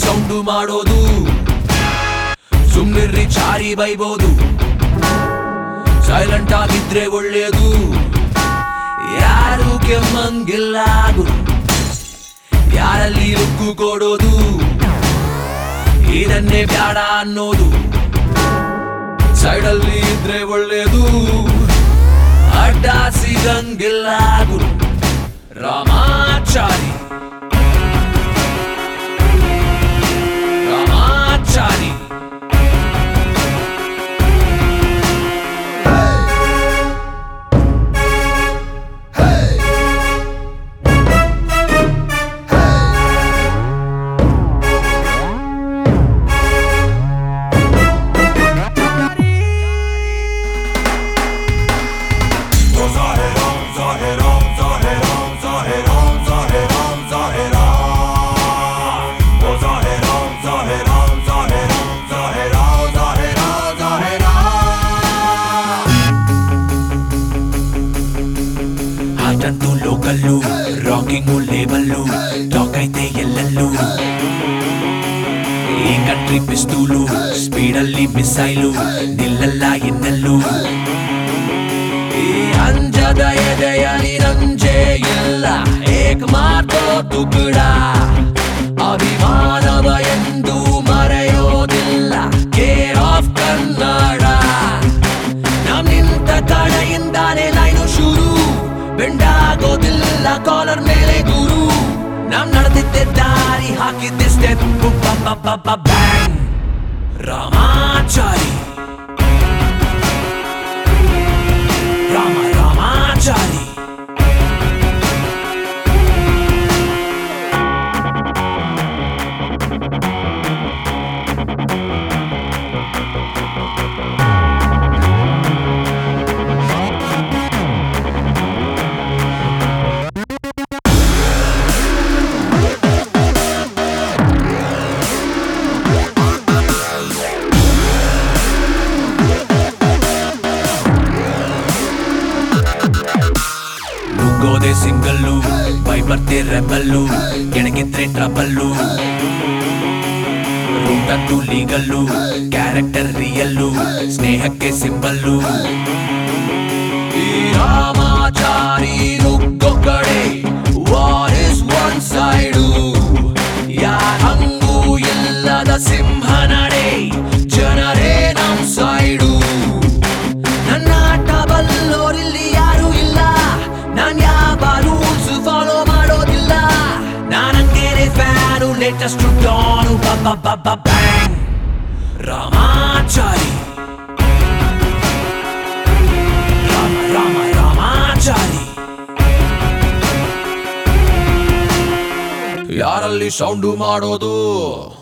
sound ಮಾಡೋದು ಸುಮ್ನಿರ್ರಿ Chari ಬೈಬೋದು silent ಆಗಿದ್ರೆ ಒಳ್ಳೇದು ಯಾರು ಕೆಮ್ಮಂಗಿಲ್ಲ ಗುರು ಯಾರಲ್ಲಿ ಲುಕ್ಕು ಕೊಡೋದು ಇದನ್ನೇ ಬ್ಯಾಡ ಅನ್ನೋದು ಸೈಡಲ್ಲಿ ಇದ್ರೆ ಒಳ್ಳೇದು ಅಡ್ಡ ಸಿಗಂಗಿಲ್ಲ ಗುರು ರಾಮಾಚಾರಿ ರಾಮಾಚಾರಿ అదంటూ లోకల్లు రాకింగ్ లేబల్లు టాక్ అయితే ఎల్లల్లు ఈ కంట్రీ పిస్తూలు స్పీడಲ್ಲಿ ಮಿಸೈಲು ನಿಲ್ಲಲ್ಲ ಎನ್ನಲ್ಲು ಈ ಅಂಜದ ಎದೆಯಲಿ ರಂಜೆ ಇಲ್ಲ ಏಕ್ ಮಾತೋ ತುಕಡ ಅಭಿಮಾನವ ಎಂದು ಮರೆಯೋದಿಲ್ಲ ಕೇರ್ ಆಫ್ ಕನ್ನಡ ನಮ್ ನಿಂತ ಕಡೆಯಿಂದಾನೆ ಲೈನು ಶುರು ಬೆಂಡಾಗೋದಿಲ್ಲ ಕಾಲರ್ ಮೇಲೆ ಗುರು ನಮ್ ನಡೆದಿದ್ದೆ ದಾರಿ ಹಾಕಿದ್ದೆ ಸ್ಟೆಪ್ ಬ್ಯಾಂಗ್ ರಾಮಾಚಾರಿ ರಾಮ ರಾಮಾಚಾರಿ ನುಗ್ಗೋದೆ ಸಿಂಗಲ್ಲು ಬೈ ಬರ್ತೆ ರೆಬಲ್ಲು ಕೆಣಗಿದ್ರೆ ಟ್ರಬಲ್ಲು ರೂಟಂತೂ ಲೀಗಲ್ಲು ಕ್ಯಾರೆಕ್ಟರ್ ರಿಯಲ್ಲು ಸ್ನೇಹಕ್ಕೆ ಸಿಂಬಲ್ಲು ಈ ರಾಮಾಚಾರಿ ನುಗ್ಗೋ ಕಡೆ ವಾರ್ ಇಸ್ ಒನ್ ಸೈಡು ಯಾರಂಗೂ ಇಲ್ಲದ ಸಿಂಹ ನಡೆ ಜನರೇ ನಮ್ ಸೈಡು ನನ್ನ ಆಟ ಬಲ್ಲೋರಿಲ್ಲಿ ಯಾರು ಇಲ್ಲ ನಾನ್ ಯಾವ ರೂಲ್ಸ್ ಫಾಲೋ ಮಾಡೋದಿಲ್ಲ ನಾನಂಗೇನೆ fan latest don bang Ramachari Rama Rama Ramachari ಯಾರಲ್ಲಿ ಸೌಂಡು ಮಾಡೋದು